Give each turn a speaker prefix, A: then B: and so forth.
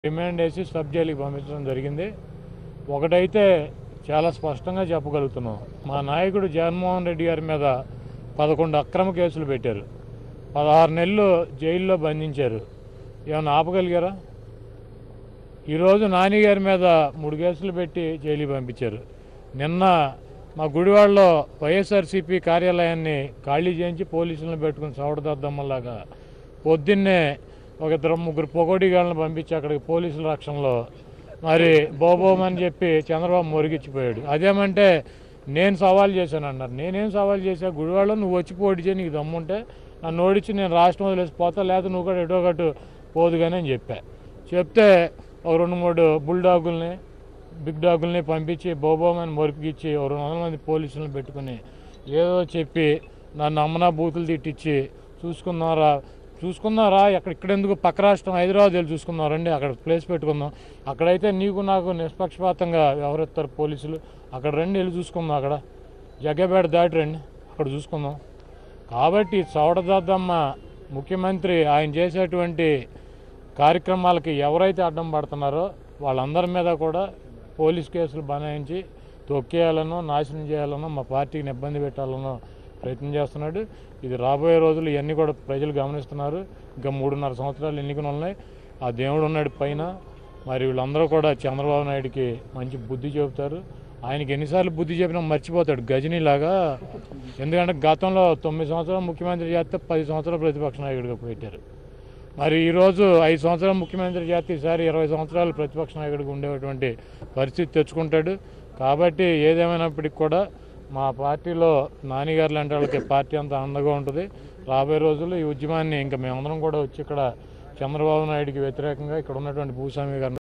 A: remand వేసి sub జైలుకి పంపించడం జరిగింది ఒకటైతే చాలా స్పష్టంగా చెప్పగలుగుతున్నాం మా నాయకుడు జగన్మోహన్ రెడ్డి గారి మీద పదకొండు అక్రమ కేసులు పెట్టారు పదహారు నెలలు జైల్లో బంధించారు ఏమైనా ఆపగలిగారా ఈరోజు నాని గారి మీద మూడు కేసులు పెట్టి జైలుకి పంపించారు నిన్న మా గుడివాడలో వైఎస్ఆర్సీపీ కార్యాలయాన్ని ఖాళీ చేయించి పోలీసులను పెట్టుకుని సవడదద్దమ్మలాగా పొద్దున్నే ఒక ఇద్దరు ముగ్గురు పొగోడిగాళ్ళని పంపించి అక్కడికి పోలీసుల రక్షణలో మరి బోబోమని చెప్పి చంద్రబాబు మురిగిచ్చిపోయాడు అదేమంటే నేను సవాల్ చేశాను అన్నారు నేనేం సవాల్ చేశా గుడివాడలో నువ్వు వచ్చి పోటీ చేయి నీకు దమ్ముంటే నన్ను ఓడించి నేను రాష్ట్రం వదిలేసి పోతా లేదా నువ్వు కూడా ఎటో ఒకటి పోదు కానీ అని చెప్పా చెప్తే ఒక రెండు మూడు బుల్ డాగుల్ని బిగ్ డాగుల్ని పంపించి బోబోమని మొరిపిచ్చి ఒక రెండు వందల మంది పోలీసులను పెట్టుకుని ఏదో చెప్పి నన్ను అమ్మనా బూతులు తిట్టించి చూసుకుందాంరా చూసుకుందాంరా ఎక్కడ ఇక్కడ ఎందుకు పక్క రాష్ట్రం హైదరాబాద్ వెళ్ళి చూసుకుందాం రండి అక్కడ ప్లేస్ పెట్టుకుందాం అక్కడైతే నీకు నాకు నిష్పక్షపాతంగా వ్యవహరిస్తారు పోలీసులు అక్కడ రండి వెళ్ళి చూసుకుందాం అక్కడ జగ్గపేట దాటి రండి అక్కడ చూసుకుందాం కాబట్టి చౌడదద్దమ్మ ముఖ్యమంత్రి ఆయన చేసేటువంటి కార్యక్రమాలకి ఎవరైతే అడ్డం పడుతున్నారో వాళ్ళందరి మీద కూడా పోలీస్ కేసులు బనాయించి తొక్కేయాలనో నాశనం చేయాలనో మా పార్టీని ఇబ్బంది పెట్టాలనో ప్రయత్నం చేస్తున్నాడు ఇది రాబోయే రోజులు ఇవన్నీ కూడా ప్రజలు గమనిస్తున్నారు ఇంకా మూడున్నర సంవత్సరాలు ఎన్నికలు ఉన్నాయి ఆ దేవుడు ఉన్నాడు పైన మరి వీళ్ళందరూ కూడా చంద్రబాబు నాయుడికి మంచి బుద్ధి చెబుతారు ఆయనకి ఎన్నిసార్లు బుద్ధి చెప్పినా మర్చిపోతాడు గజనీలాగా ఎందుకంటే గతంలో తొమ్మిది సంవత్సరాలు ముఖ్యమంత్రి చేస్తే పది సంవత్సరాలు ప్రతిపక్ష నాయకుడిగా పెట్టారు మరి ఈరోజు ఐదు సంవత్సరాలు ముఖ్యమంత్రి చేస్తే ఈసారి ఇరవై సంవత్సరాలు ప్రతిపక్ష నాయకుడిగా ఉండేటువంటి పరిస్థితి తెచ్చుకుంటాడు కాబట్టి ఏదేమైనప్పటికీ కూడా మా పార్టీలో నానిగారు లాంటి వాళ్ళకి పార్టీ అంతా అండగా ఉంటుంది రాబోయే రోజుల్లో ఈ ఉద్యమాన్ని ఇంకా మేమందరం కూడా వచ్చి ఇక్కడ చంద్రబాబు నాయుడికి వ్యతిరేకంగా ఇక్కడ ఉన్నటువంటి భూస్వామి గారిని